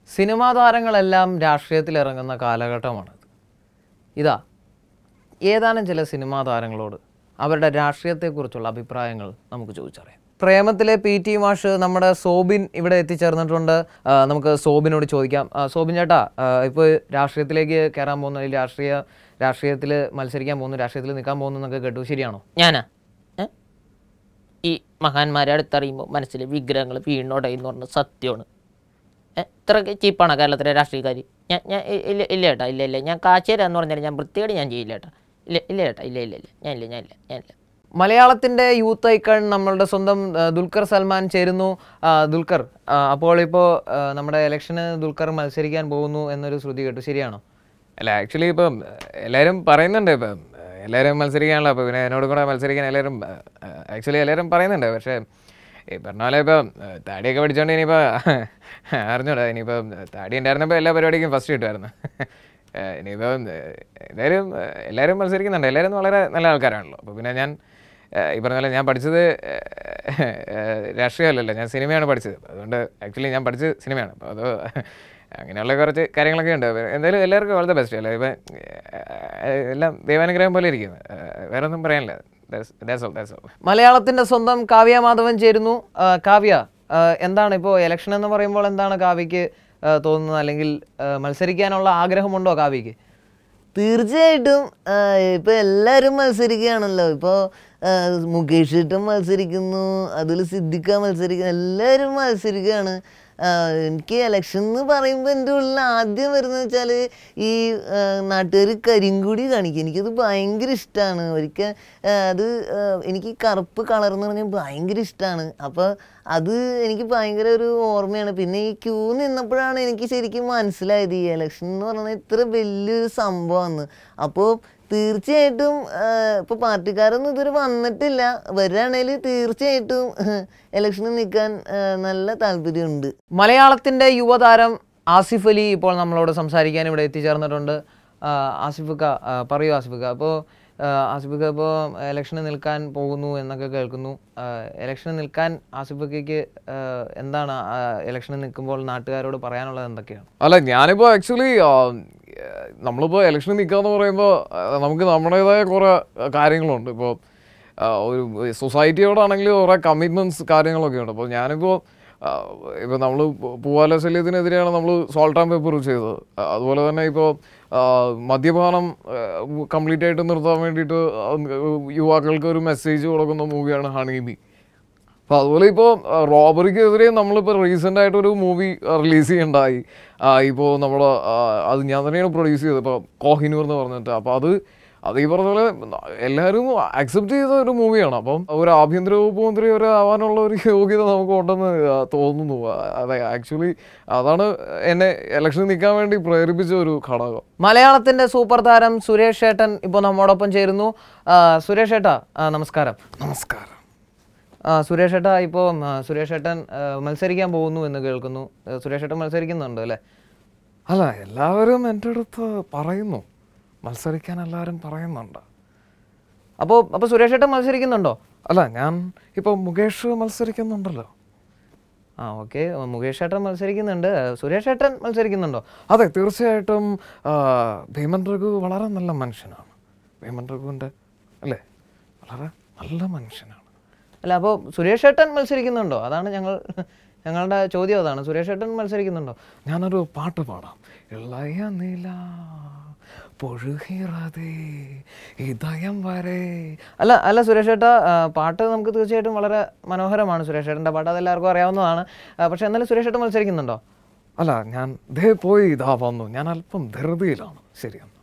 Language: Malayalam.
സിനിമാ താരങ്ങളെല്ലാം രാഷ്ട്രീയത്തിൽ ഇറങ്ങുന്ന കാലഘട്ടമാണിത് ഇതാ ഏതാനും ചില സിനിമാ താരങ്ങളോട് അവരുടെ രാഷ്ട്രീയത്തെക്കുറിച്ചുള്ള അഭിപ്രായങ്ങൾ നമുക്ക് ചോദിച്ചറിയാം പ്രേമത്തിലെ പി ടി മാഷ് നമ്മുടെ സോബിൻ ഇവിടെ എത്തിച്ചേർന്നിട്ടുണ്ട് ആ, നമുക്ക് സോബിനോട് ചോദിക്കാം ആ, സോബിൻ ചേട്ടാ ഇപ്പോൾ രാഷ്ട്രീയത്തിലേക്ക് കയറാൻ പോകുന്ന ഈ രാഷ്ട്രീയ രാഷ്ട്രീയത്തിൽ മത്സരിക്കാൻ പോകുന്നു രാഷ്ട്രീയത്തിൽ നിൽക്കാൻ പോകുന്നു എന്നൊക്കെ കേട്ടു ശരിയാണോ ഞാനാ ഏ? ഈ മഹാന്മാരെ അടുത്തറിയുമ്പോൾ മനസ്സിൽ വിഗ്രഹങ്ങൾ വീണോടയെന്ന് പറഞ്ഞ സത്യമാണ് ഏ, ഇത്രയൊക്കെ ചീപ്പാണ് കേരളത്തിലെ രാഷ്ട്രീയക്കാർ ഞാൻ ഞാൻ ഇ- ഇല്ല ഇല്ല ചേട്ടാ ഇല്ല ഇല്ല ഞാൻ കാശേരാന്ന് പറഞ്ഞാൽ ഞാൻ വൃത്തികേട് ഞാൻ ചെയ്യില്ല ചേട്ടാ ഇല്ല ഇല്ല ചേട്ടാ ഇല്ല ഇല്ല ഇല്ല ഞാനില്ല ഞാനില്ല ഞാനില്ല മലയാളത്തിന്റെ യൂത്ത് ഐക്കൺ നമ്മളുടെ സ്വന്തം ആ, ദുൽഖർ സൽമാൻ ചേരുന്നു ആ, ദുൽഖർ ആ, അപ്പോൾ ഇപ്പോൾ ആ, നമ്മുടെ ഇലക്ഷന് ദുൽഖർ മത്സരിക്കാൻ പോകുന്നു എന്നൊരു ശ്രുതി കേട്ടു ശരിയാണോ അല്ല ആക്ച്വലി ഇപ്പം എല്ലാവരും പറയുന്നുണ്ട് ഇപ്പം എല്ലാവരും മത്സരിക്കാനുള്ള അപ്പോൾ പിന്നെ എന്നോട് കൂടെ മത്സരിക്കാൻ എല്ലാവരും ആക്ച്വലി എല്ലാവരും പറയുന്നുണ്ട് പക്ഷേ ഈ പറഞ്ഞ പോലെ ഇപ്പം താടിയൊക്കെ പഠിച്ചോണ്ട് ഇനിയിപ്പോൾ അറിഞ്ഞൂടാ ഇനിയിപ്പം താടി ഉണ്ടായിരുന്നപ്പോൾ എല്ലാ പരിപാടിക്കും ഫസ്റ്റ് കിട്ടുമായിരുന്നു ഏഹ് ഇനിയിപ്പം ഏഹ് എല്ലാവരും ഏഹ് എല്ലാവരും മത്സരിക്കുന്നുണ്ട് എല്ലാവരും വളരെ നല്ല ആൾക്കാരാണല്ലോ അപ്പോൾ പിന്നെ ഞാൻ ഏഹ് ഈ പറഞ്ഞ പോലെ ഞാൻ പഠിച്ചത് ഏഹ് ഏഹ് രാഷ്ട്രീയമല്ലല്ലോ ഞാൻ സിനിമയാണ് പഠിച്ചത് അതുകൊണ്ട് ആക്ച്വലി ഞാൻ പഠിച്ചത് സിനിമയാണ് അപ്പോൾ അത് അങ്ങനെയുള്ള കുറച്ച് കാര്യങ്ങളൊക്കെ ഉണ്ട് അപ്പൊ എന്തായാലും എല്ലാവർക്കും വളരെ ബെസ്റ്റ് അല്ലേ ഇപ്പം ഏഹ് എല്ലാം ദൈവാനുഗ്രഹം പോലെ ഇരിക്കും ഏഹ് വേറെ ഒന്നും പറയാനില്ല That's- that's all, that's all. മലയാളത്തിന്റെ സ്വന്തം കാവ്യ മാധവൻ ചേരുന്നു ആ, കാവ്യ ആ, എന്താണ് ഇപ്പോൾ ഇലക്ഷൻ എന്ന് പറയുമ്പോൾ എന്താണ് കാവ്യക്ക് ആ, തോന്നുന്നത് അല്ലെങ്കിൽ ആ, മത്സരിക്കാനുള്ള ആഗ്രഹമുണ്ടോ കാവ്യക്ക് തീർച്ചയായിട്ടും ആ, ഇപ്പൊ എല്ലാരും മത്സരിക്കുകയാണല്ലോ ഇപ്പൊ ആ, മുകേഷ് ഏട്ടൻ മത്സരിക്കുന്നു അതിൽ സിദ്ദിഖ മത്സരിക്കുന്നു എല്ലാവരും മത്സരിക്കുകയാണ് ആ, എനിക്ക് ഇലക്ഷൻ എന്ന് പറയുമ്പോൾ എൻ്റെ ഉള്ളിൽ ആദ്യം വരുന്നത് വെച്ചാൽ ഈ നാട്ടുകാർ കരിങ്കുടി കാണിക്കും എനിക്കത് ഭയങ്കര ഇഷ്ടമാണ് ഒരിക്കൽ ആ, അത് ആ, എനിക്ക് കറുപ്പ് കളർ എന്ന് പറഞ്ഞാൽ ഭയങ്കര ഇഷ്ടമാണ് അപ്പോൾ അത് എനിക്ക് ഭയങ്കര ഒരു ഓർമ്മയാണ് പിന്നെ ഈ ക്യൂ നിന്നപ്പോഴാണ് എനിക്ക് ശരിക്കും മനസ്സിലായത് ഈ ഇലക്ഷൻ എന്ന് പറയുന്നത് ഇത്ര വലിയൊരു സംഭവമാണ് അപ്പോൾ തീർച്ചയായിട്ടും ഇപ്പോൾ പാർട്ടിക്കാരൊന്നും ഇതുവരെ വന്നിട്ടില്ല വരികയാണെങ്കിൽ തീർച്ചയായിട്ടും ഇലക്ഷനിൽ നിൽക്കാൻ ആ, നല്ല താല്പര്യമുണ്ട് മലയാളത്തിന്റെ യുവതാരം ആസിഫ് അലി ഇപ്പോൾ നമ്മളോട് സംസാരിക്കാൻ ഇവിടെ എത്തിച്ചേർന്നിട്ടുണ്ട് ആ, ആസിഫിക്ക ആ, പറയൂ ആസിഫിക്ക അപ്പോൾ ആസിഫിക്ക ഇപ്പോൾ ഇലക്ഷന് നിൽക്കാൻ പോകുന്നു എന്നൊക്കെ കേൾക്കുന്നു ആ, ഇലക്ഷന് നിൽക്കാൻ ആസിഫിക്കയ്ക്ക് ആ, എന്താണ് ആ, ഇലക്ഷന് നിൽക്കുമ്പോൾ നാട്ടുകാരോട് പറയാനുള്ളത് എന്തൊക്കെയാണ് അല്ല ഞാനിപ്പോൾ ആക്ച്വലി നമ്മളിപ്പോൾ ഇലക്ഷനിൽ നിൽക്കാന്ന് പറയുമ്പോൾ നമുക്ക് നമ്മുടേതായ കുറേ കാര്യങ്ങളുണ്ട് ഇപ്പോൾ ഒരു സൊസൈറ്റിയോടാണെങ്കിൽ കുറേ കമ്മിറ്റ്മെൻറ്റ്സ് കാര്യങ്ങളൊക്കെ ഉണ്ട് അപ്പോൾ ഞാനിപ്പോൾ ഇപ്പോൾ നമ്മൾ പൂവാല ശല്യത്തിനെതിരെയാണ് നമ്മൾ സോൾട്ട് ആൻഡ് പേപ്പർ ചെയ്തത് ആ, അതുപോലെ തന്നെ ഇപ്പോൾ മദ്യപാനം കംപ്ലീറ്റ് ആയിട്ട് നിർത്താൻ വേണ്ടിയിട്ട് ആ, യുവാക്കൾക്ക് ഒരു മെസ്സേജ് കൊടുക്കുന്ന മൂവിയാണ് ഹണീബി അപ്പോൾ അതുപോലെ ഇപ്പോൾ റോബറിക്കെതിരെ നമ്മളിപ്പോൾ റീസെൻ്റ് ആയിട്ട് ഒരു മൂവി റിലീസ് ചെയ്യണ്ടായി ഇപ്പോൾ നമ്മുടെ ആ, അത് ഞാൻ തന്നെയാണ് പ്രൊഡ്യൂസ് ചെയ്തത് ഇപ്പോൾ കോഹിനൂർ എന്ന് പറഞ്ഞിട്ട് അപ്പോൾ അത് അത് ഈ പറഞ്ഞ പോലെ എല്ലാവരും അക്സെപ്റ്റ് ചെയ്ത ഒരു മൂവിയാണ് അപ്പം ഒരു ആഭ്യന്തര വകുപ്പ് മന്ത്രി വരെ ആവാനുള്ള ഒരു യോഗ്യത നമുക്ക് ഉണ്ടെന്ന് ആ, തോന്നുന്നു ആ, അതെ ആക്ച്വലി അതാണ് എന്നെ ഇലക്ഷനിൽ നിൽക്കാൻ വേണ്ടി പ്രേരിപ്പിച്ച ഒരു ഘടകം മലയാളത്തിന്റെ സൂപ്പർ താരം സുരേഷ് ഏട്ടൻ ഇപ്പോൾ നമ്മോടൊപ്പം ചേരുന്നു ആ, സുരേഷ് ഏട്ടാ ആ, നമസ്കാരം നമസ്കാരം ആ, സുരേഷ് ഏട്ടാ ഇപ്പോൾ സുരേഷ് ഏട്ടൻ ആ, മത്സരിക്കാൻ പോകുന്നു എന്ന് കേൾക്കുന്നു ആ, സുരേഷ് ഏട്ടൻ മത്സരിക്കുന്നുണ്ട് അല്ലേ അല്ല എല്ലാവരും എൻ്റെ അടുത്ത് പറയുന്നു മത്സരിക്കാൻ എല്ലാവരും പറയുന്നുണ്ട് അപ്പോൾ അപ്പോൾ സുരേഷ് ഏട്ടൻ മത്സരിക്കുന്നുണ്ടോ അല്ല ഞാൻ ഇപ്പോൾ മുകേഷ് മത്സരിക്കുന്നുണ്ടല്ലോ ആ ഓക്കെ മുകേഷ് ഏട്ടൻ മത്സരിക്കുന്നുണ്ട് ആ, സുരേഷ് ഏട്ടൻ മത്സരിക്കുന്നുണ്ടോ അതെ തീർച്ചയായിട്ടും ആ, ഭീമൻ രഘു വളരെ നല്ല മനുഷ്യനാണ് ഭീമൻ രഘുവിൻ്റെ അല്ലേ വളരെ നല്ല മനുഷ്യനാണ് അല്ല അപ്പോൾ സുരേഷ് ഏട്ടൻ മത്സരിക്കുന്നുണ്ടോ അതാണ് ഞങ്ങൾ ഞങ്ങളുടെ ചോദ്യം അതാണ് സുരേഷ് ഏട്ടൻ മത്സരിക്കുന്നുണ്ടോ ഞാനൊരു പാട്ട് പാടാം ഇളയ നില പൊഴുകിറതേ ഇതയം വരെ അല്ല അല്ല സുരേഷ് ഏട്ടാ ആ, പാട്ട് നമുക്ക് തീർച്ചയായിട്ടും വളരെ മനോഹരമാണ് സുരേഷ് ഏട്ടൻ്റെ പാട്ട് അതെല്ലാവർക്കും അറിയാവുന്നതാണ് ആ, പക്ഷേ എന്നാലും സുരേഷ് ഏട്ടൻ മത്സരിക്കുന്നുണ്ടോ അല്ല ഞാൻ ദേ പോയി ഇതാ വന്നു ഞാൻ അല്പം ധൃതിയിലാണ് ശരിയാണ്